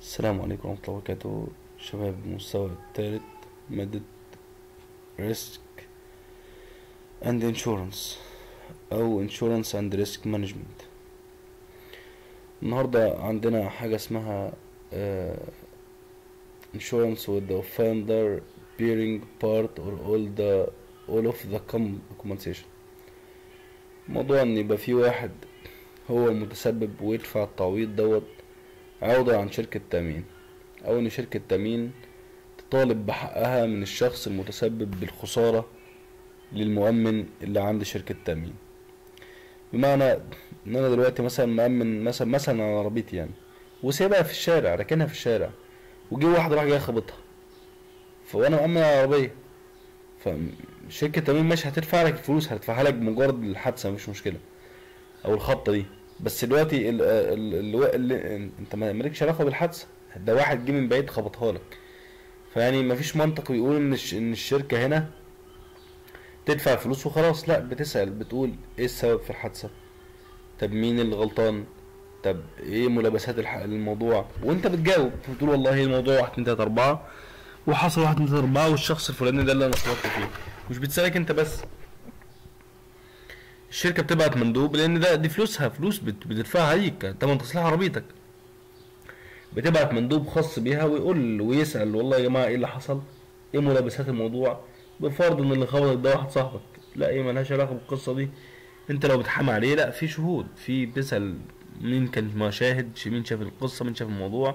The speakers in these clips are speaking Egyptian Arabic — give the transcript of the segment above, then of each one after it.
السلام عليكم ورحمة الله وبركاته شباب المستوى الثالث مادة Risk and Insurance أو Insurance and Risk Management النهاردة عندنا حاجة اسمها آه، Insurance with the offender bearing part or all the all of the com- compensation موضوع ان يبقى في واحد هو المتسبب ويدفع التعويض دوت عوضة عن شركة تأمين أو إن شركة تأمين تطالب بحقها من الشخص المتسبب بالخسارة للمؤمن اللي عند شركة تأمين بمعنى إن أنا دلوقتي مثلا مأمن مثلا مثلا على عربيتي يعني وسايبها في الشارع راكنها في الشارع وجه واحد راح جاي خبطها فأنا مأمن على العربية فشركة تأمين مش هتدفع لك الفلوس هتدفعها لك بمجرد الحادثة مش مشكلة أو الخبطة دي بس دلوقتي ال ال ال ال انت ما مالكش علاقه بالحادثه ده واحد جه من بعيد خبطها لك فيعني مفيش منطق يقول ان الش- ان الشركه هنا تدفع فلوس وخلاص لا بتسأل بتقول ايه السبب في الحادثه طب مين اللي غلطان طب ايه ملابسات الح- الموضوع وانت بتجاوب بتقول والله الموضوع واحد اتنين تلاته اربعه وحصل واحد اتنين تلاته اربعه والشخص الفلاني ده اللي انا خبطت فيه مش بتسألك انت بس الشركه بتبعت مندوب لان ده دي فلوسها فلوس بت- بتدفعها ليك تمن تصليح عربيتك بتبعت مندوب خاص بيها ويقول ويسال والله يا جماعه ايه اللي حصل ايه ملابسات الموضوع بفرض ان اللي خبطك ده واحد صاحبك لا ايه ملهاش علاقه بالقصه دي انت لو بتحامي عليه لا في شهود في بتسال مين كان مشاهد مين شاف القصه مين شاف الموضوع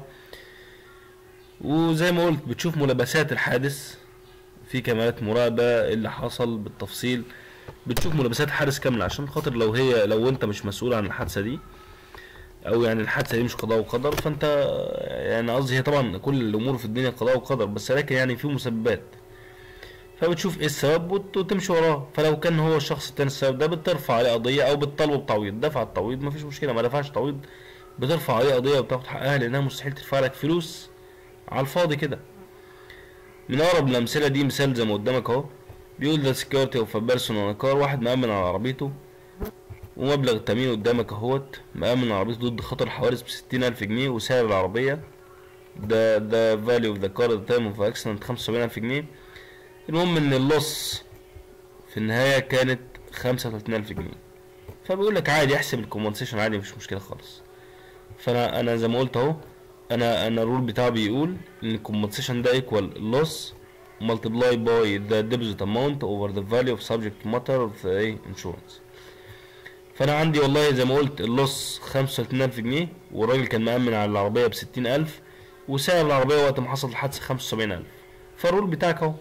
وزي ما قلت بتشوف ملابسات الحادث في كاميرات مراقبه إيه اللي حصل بالتفصيل بتشوف ملابسات الحارس كامله عشان خاطر لو هي لو انت مش مسؤول عن الحادثه دي او يعني الحادثه دي مش قضاء وقدر فانت يعني قصدي هي طبعا كل الامور في الدنيا قضاء وقدر بس لكن يعني في مسببات فبتشوف ايه السبب وت- وتمشي وراه فلو كان هو الشخص التاني السبب ده بترفع عليه قضيه او بتطالبه بتعويض دفع التعويض مفيش مشكله ما دفعش تعويض بترفع عليه قضيه وبتاخد حقها لانها مستحيل تدفع لك فلوس على الفاضي كده من اقرب الامثله دي مثال زي ما قدامك اهو بيقول ذا سكيورتي اوف بيرسون كار واحد مأمن على عربيته ومبلغ التأمين قدامك اهوت مأمن على عربيته ضد خطر حوادث بستين ألف جنيه وسعر العربية ده ده فاليو اوف ذا كار ذا تايم اوف اكسيدنت خمسة وسبعين ألف جنيه المهم إن اللص في النهاية كانت خمسة وتلاتين ألف جنيه فبيقول لك عادي احسب الكومبنسيشن عادي مش مشكلة خالص فأنا أنا زي ما قلت أهو أنا أنا الرول بتاعي بيقول إن الكومبنسيشن ده ايكوال اللص multiply by the deposit amount over the value of subject matter of the إيه insurance فانا عندي والله زي ما قلت اللص خمسة وتلاتين الف جنيه والراجل كان مأمن على العربية بستين الف وسعر العربية وقت ما حصل الحادثة خمسة وسبعين الف فالرول بتاعك اهو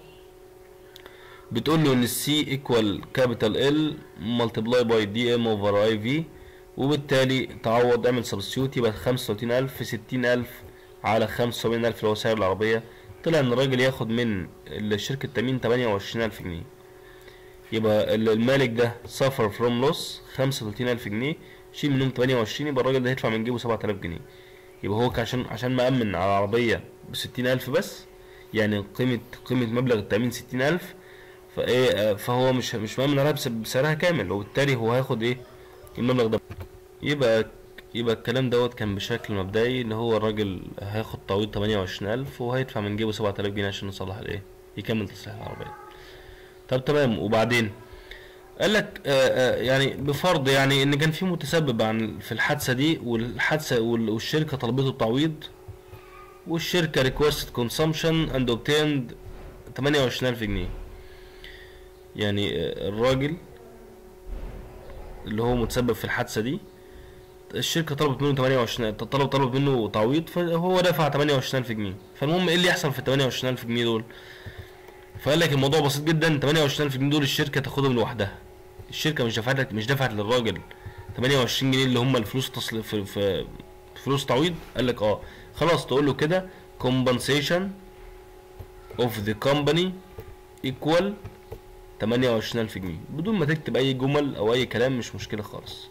بتقول له ان السي ايكوال كابيتال ال ملتبلاي باي دي ام اوفر اي في وبالتالي تعوض اعمل سبستيوت يبقى خمسة وتلاتين الف في ستين الف على خمسة وسبعين الف اللي هو سعر العربية طلع ان الراجل ياخد من شركة التأمين تمانية وعشرين الف جنيه يبقى ال- المالك ده سفر فروم لوس خمسة وتلاتين ألف جنيه شيل منهم تمانية وعشرين يبقى الراجل ده هيدفع من جيبه سبعة آلاف جنيه يبقى هو عشان عشان مأمن على العربية بستين ألف بس يعني قيمة قيمة مبلغ التأمين ستين ألف فإيه آه، فهو مش مش مأمن عليها بس- بسعرها كامل وبالتالي هو هياخد إيه المبلغ ده يبقى يبقى الكلام دوت كان بشكل مبدئي ان هو الراجل هياخد تعويض تمانية وعشرين ألف وهيدفع من جيبه سبعة آلاف جنيه عشان يصلح الايه يكمل تصليح العربية طب تمام وبعدين قال لك آه، آه، يعني بفرض يعني ان كان في متسبب عن في الحادثه دي والحادثه وال- والشركه طلبته التعويض والشركه ريكوست كونسامشن اند اوبتيند 28000 جنيه يعني آه، الراجل اللي هو متسبب في الحادثه دي الشركه طلبت منه 28 طلب طلب منه تعويض فهو دفع 28000 جنيه فالمهم ايه اللي يحصل في ال 28000 جنيه دول فقال لك الموضوع بسيط جدا 28000 جنيه دول الشركه تاخدهم لوحدها الشركه مش دفعت لك مش دفعت للراجل 28 جنيه اللي هم الفلوس تصل في, في فلوس تعويض قال لك اه خلاص تقول له كده compensation of the company equal 28000 جنيه بدون ما تكتب اي جمل او اي كلام مش مشكله خالص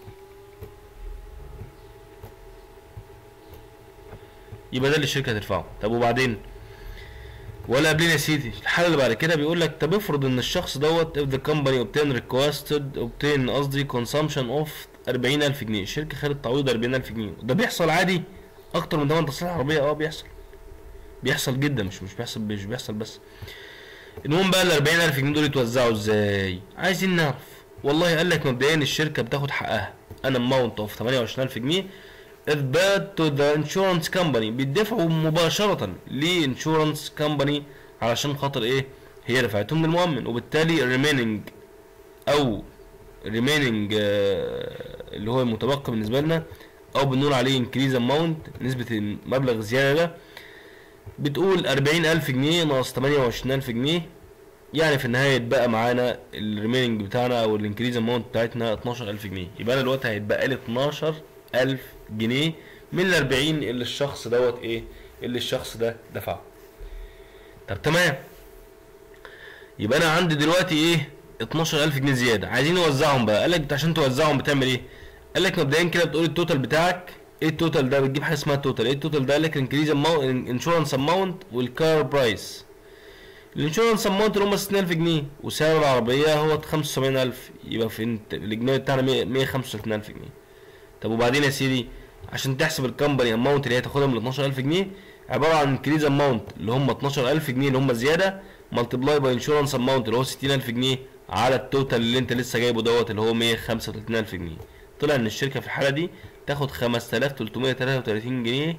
يبقى ده اللي الشركه هتدفعه طب وبعدين ولا قبلين يا سيدي الحاله اللي بعد كده بيقول لك طب افرض ان الشخص دوت if the company obtain requested obtain قصدي consumption of 40000 جنيه الشركه خدت تعويض 40000 جنيه ده بيحصل عادي اكتر من ثمن تصليح العربيه اه بيحصل بيحصل جدا مش مش بيحصل مش بيحصل بس المهم بقى ال 40000 جنيه دول يتوزعوا ازاي عايزين نعرف والله قال لك مبدئيا الشركه بتاخد حقها انا اماونت اوف 28000 جنيه اثبات تو ذا انشورنس كمباني بيدفعوا مباشره لانشورنس كمباني علشان خاطر ايه هي دفعتهم للمؤمن وبالتالي الريميننج او ريميننج اللي هو المتبقي بالنسبه لنا او بنقول عليه انكريز اماونت نسبه المبلغ الزياده ده بتقول 40000 جنيه ناقص 28000 جنيه يعني في النهايه يتبقى معانا الريميننج بتاعنا او الانكريز اماونت بتاعتنا 12000 جنيه يبقى انا دلوقتي هيتبقى لي 12000 جنيه من ال 40 اللي الشخص دوت ايه اللي الشخص ده دفعه طب تمام يبقى انا عندي دلوقتي ايه 12000 جنيه زياده عايزين نوزعهم بقى قال لك عشان توزعهم بتعمل ايه قال لك مبدئيا كده بتقول التوتال بتاعك ايه التوتال ده بتجيب حاجه اسمها توتال ايه التوتال ده قال لك انكريز انشورنس اماونت والكار برايس الانشورنس اماونت اللي هم 60000 جنيه وسعر العربيه هو 75000 يبقى في انت- الاجمالي بتاعنا 100 135000 جنيه طب وبعدين يا سيدي عشان تحسب الكمباني اماونت اللي هي تاخدها من 12000 جنيه عباره عن انكريز اماونت اللي هم 12000 جنيه اللي هم زياده ملتبلاي باي انشورنس اماونت اللي هو 60000 جنيه على التوتال اللي انت لسه جايبه دوت اللي هو 135000 جنيه طلع ان الشركه في الحاله دي تاخد 5333 جنيه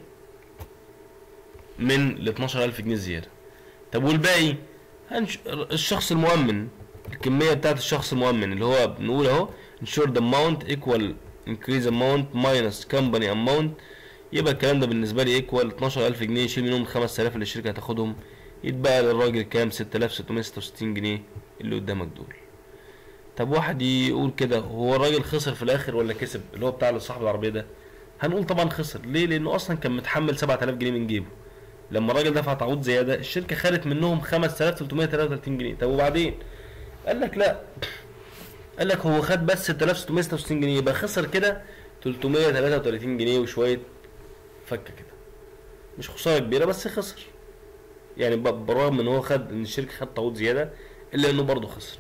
من ال 12000 جنيه زياده طب والباقي هنش... الشخص المؤمن الكميه بتاعت الشخص المؤمن اللي هو بنقول اهو insured amount equal increase amount minus company amount يبقى الكلام ده بالنسبه لي ايكوال 12000 جنيه يشيل منهم 5000 اللي الشركه هتاخدهم يتبقى للراجل كام 6666 جنيه اللي قدامك دول طب واحد يقول كده هو الراجل خسر في الاخر ولا كسب اللي هو بتاع صاحب العربيه ده هنقول طبعا خسر ليه لانه اصلا كان متحمل 7000 جنيه من جيبه لما الراجل دفع تعويض زياده الشركه خدت منهم 5333 جنيه طب وبعدين قال لك لا قال لك هو خد بس 6666 جنيه يبقى خسر كده 333 جنيه وشويه فكه كده مش خساره كبيره بس خسر يعني ب- بالرغم ان هو خد ان الشركه خد تعويض زياده الا انه برضه خسر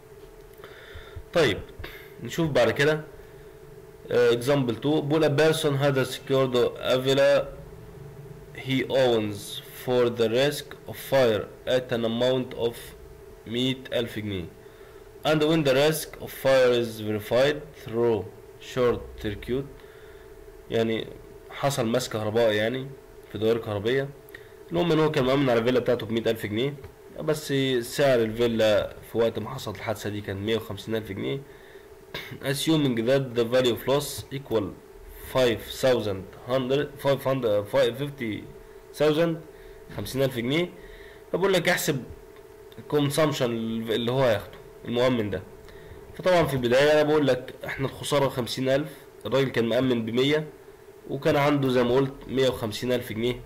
طيب نشوف بعد كده اكزامبل 2 بقول a person had a secured Avila he owns for the risk of fire at an amount of 100,000 جنيه and when the risk of fire is verified through short circuit يعني حصل مس كهربائي يعني في دوائر كهربية المهم ان هو كان مأمن على الفيلا بتاعته بمية ألف جنيه بس سعر الفيلا في وقت ما حصلت الحادثة دي كان مية وخمسين ألف جنيه assuming that the value of loss equal 5000 500 500,000 خمسين ألف جنيه فبقول لك احسب الكونسامشن اللي هو هياخده المؤمن ده فطبعا في البداية أنا بقول لك احنا الخسارة خمسين ألف الراجل كان مأمن بمية وكان عنده زي ما قلت مية وخمسين ألف جنيه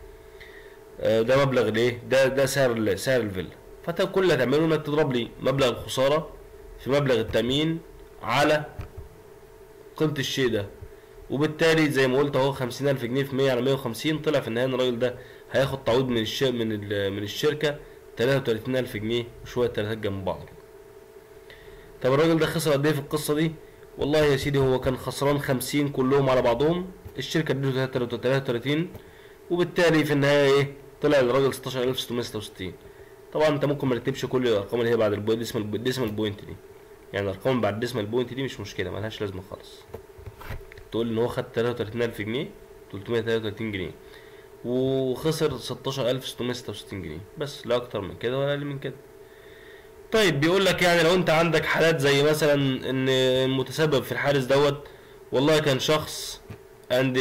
آه، ده مبلغ ليه ده ده سعر ال- سعر الفيلا فانت كل اللي هتعمله انك تضرب لي مبلغ الخسارة في مبلغ التأمين على قيمة الشيء ده وبالتالي زي ما قلت اهو خمسين ألف جنيه في مية على مية وخمسين طلع في النهاية ان الراجل ده هياخد تعويض من الش من ال- من الشركة تلاتة وتلاتين ألف جنيه وشوية تلاتات جنب بعض طب الراجل ده خسر قد ايه في القصة دي؟ والله يا سيدي هو كان خسران خمسين كلهم على بعضهم الشركة اديته تلاتة وتلاتين وبالتالي في النهاية ايه؟ طلع الراجل ستاشر ألف ستمية ستة وستين طبعا انت ممكن ما تكتبش كل الارقام اللي هي بعد الديسمال الديسمال بوينت دي يعني الارقام اللي بعد الديسمال بوينت دي مش مشكله ملهاش لازمه خالص تقول ان هو خد 33000 جنيه 333 جنيه وخسر 16666 جنيه بس لا اكتر من كده ولا اقل من كده طيب بيقول لك يعني لو انت عندك حالات زي مثلا ان المتسبب في الحادث دوت والله كان شخص عند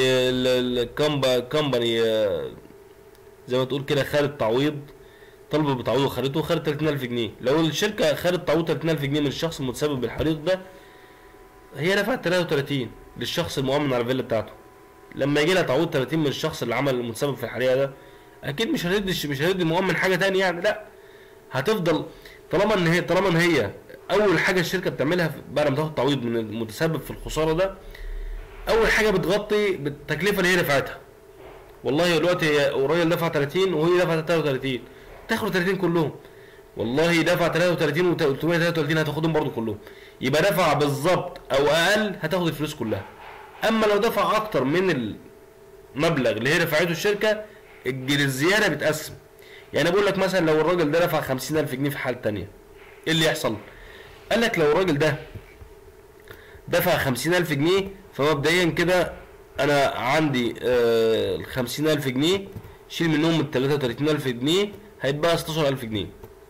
الكمباني زي ما تقول كده خدت تعويض طلب بتعويض وخدته وخدت 30000 جنيه لو الشركه خدت تعويض 30000 جنيه من الشخص المتسبب بالحريق ده هي دفعت 33 للشخص المؤمن على الفيلا بتاعته لما يجي لها تعويض 30 من الشخص اللي عمل المتسبب في الحريقه ده اكيد مش هتدي مش هتدي المؤمن حاجه تانية يعني لا هتفضل طالما ان هي طالما ان هي اول حاجه الشركه بتعملها في- بعد ما تاخد تعويض من المتسبب في الخساره ده اول حاجه بتغطي بالتكلفه اللي هي دفعتها والله دلوقتي هي الراجل دفع 30 وهي دفعت 33 تاخد 30 كلهم والله دفع 33 و 333 هتاخدهم برضو كلهم يبقى دفع بالظبط او اقل هتاخد الفلوس كلها اما لو دفع اكتر من ال مبلغ اللي هي دفعته الشركه الج- الزياده بتقسم يعني بقول لك مثلا لو الراجل ده دفع 50000 جنيه في حاله تانية ايه اللي يحصل قال لك لو الراجل ده دفع 50000 جنيه فمبدئيا كده انا عندي آه ال 50000 جنيه شيل منهم ال 33000 جنيه هيتبقى 16000 جنيه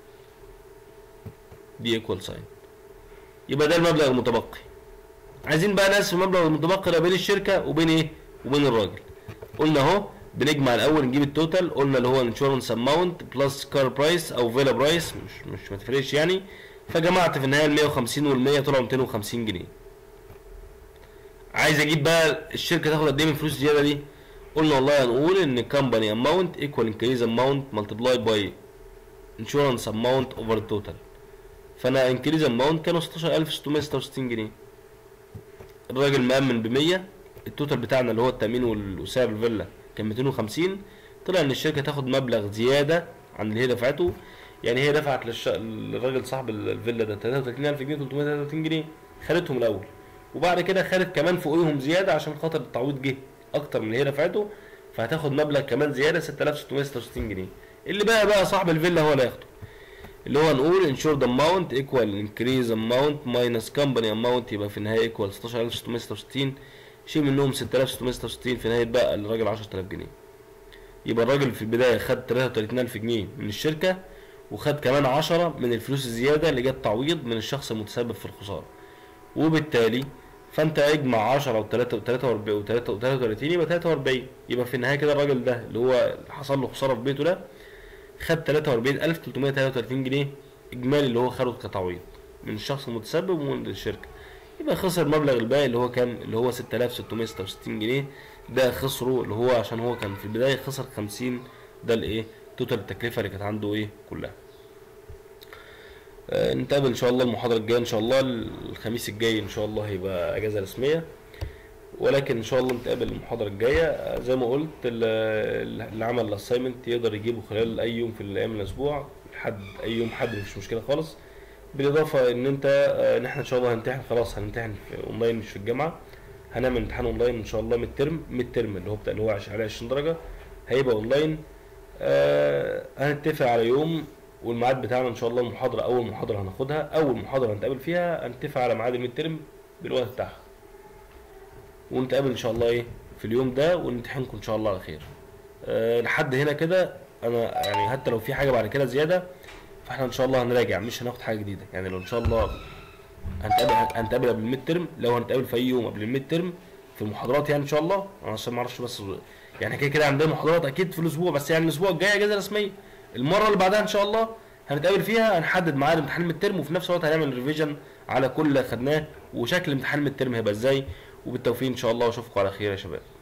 دي ايكوال ساين يبقى ده المبلغ المتبقي عايزين بقى نقسم المبلغ المتبقي ده بين الشركه وبين ايه وبين الراجل قلنا اهو بنجمع الاول نجيب التوتال قلنا اللي هو انشورنس اماونت بلس كار برايس او فيلا برايس مش مش ما تفرقش يعني فجمعت في النهايه ال 150 وال 100 طلعوا 250 جنيه عايز اجيب بقى الشركه تاخد قد ايه من الفلوس الزياده دي قلنا والله هنقول ان كمباني اماونت ايكوال انكريز اماونت ملتبلاي باي انشورنس اماونت اوفر التوتال فانا انكريز اماونت كانوا 16666 جنيه الراجل مأمن ب 100 التوتال بتاعنا اللي هو التأمين وال- وسعر الفيلا كان 250 طلع ان الشركة تاخد مبلغ زيادة عن اللي هي دفعته يعني هي دفعت للش... للراجل صاحب ال- الفيلا ده 33000 جنيه 333 جنيه خدتهم الأول وبعد كده خدت كمان فوقيهم زيادة عشان خاطر التعويض جه أكتر من اللي هي دفعته فهتاخد مبلغ كمان زيادة 6666 جنيه اللي بقى بقى صاحب الفيلا هو اللي هياخده اللي هو نقول insured amount equal increase amount minus company amount يبقى في النهاية equal 16666 شيل منهم 6666 في النهاية بقى الراجل 10000 جنيه يبقى الراجل في البداية خد 33000 جنيه من الشركة وخد كمان 10 من الفلوس الزيادة اللي جت تعويض من الشخص المتسبب في الخسارة وبالتالي فانت اجمع 10 و 3 43 و 33 يبقى 43 يبقى في النهاية كده الراجل ده اللي هو حصل له خسارة في بيته ده خد 43333 جنيه اجمالي اللي هو خده كتعويض من الشخص المتسبب ومن الشركه يبقى خسر المبلغ الباقي اللي هو كام اللي هو 6666 جنيه ده خسره اللي هو عشان هو كان في البدايه خسر 50 ده الايه توتال التكلفه اللي كانت عنده ايه كلها آه نتقابل ان شاء الله المحاضره الجايه ان شاء الله الخميس الجاي ان شاء الله هيبقى اجازه رسميه ولكن ان شاء الله نتقابل المحاضره الجايه آه، زي ما قلت ال- اللي عمل الاساينمنت يقدر يجيبه خلال اي يوم في الايام الاسبوع لحد اي يوم حد مفيش مشكله خالص بالاضافه ان انت آه، ان احنا ان شاء الله هنمتحن خلاص هنمتحن في اونلاين مش في الجامعه هنعمل امتحان اونلاين ان شاء الله ميد ترم ميد ترم اللي هو بتاع اللي هو عش- عليه 20 درجه هيبقى اونلاين آه هنتفق على يوم والميعاد بتاعنا ان شاء الله المحاضره اول محاضره هناخدها اول محاضره هنتقابل فيها هنتفق على ميعاد الميد ترم بالوقت بتاعها ونتقابل ان شاء الله ايه في اليوم ده ونمتحنكم ان شاء الله على خير أه لحد هنا كده انا يعني حتى لو في حاجه بعد كده زياده فاحنا ان شاء الله هنراجع مش هناخد حاجه جديده يعني لو ان شاء الله هنتقابل هنتقابل قبل الميد ترم لو هنتقابل في اي يوم قبل الميد ترم في المحاضرات يعني ان شاء الله انا عشان ما اعرفش بس يعني كده كده عندنا محاضرات اكيد في الاسبوع بس يعني الاسبوع الجاي اجازه رسميه المره اللي بعدها ان شاء الله هنتقابل فيها هنحدد ميعاد امتحان الميد ترم وفي نفس الوقت هنعمل ريفيجن على كل اللي خدناه وشكل امتحان الميد ترم هيبقى ازاي وبالتوفيق ان شاء الله واشوفكم على خير يا شباب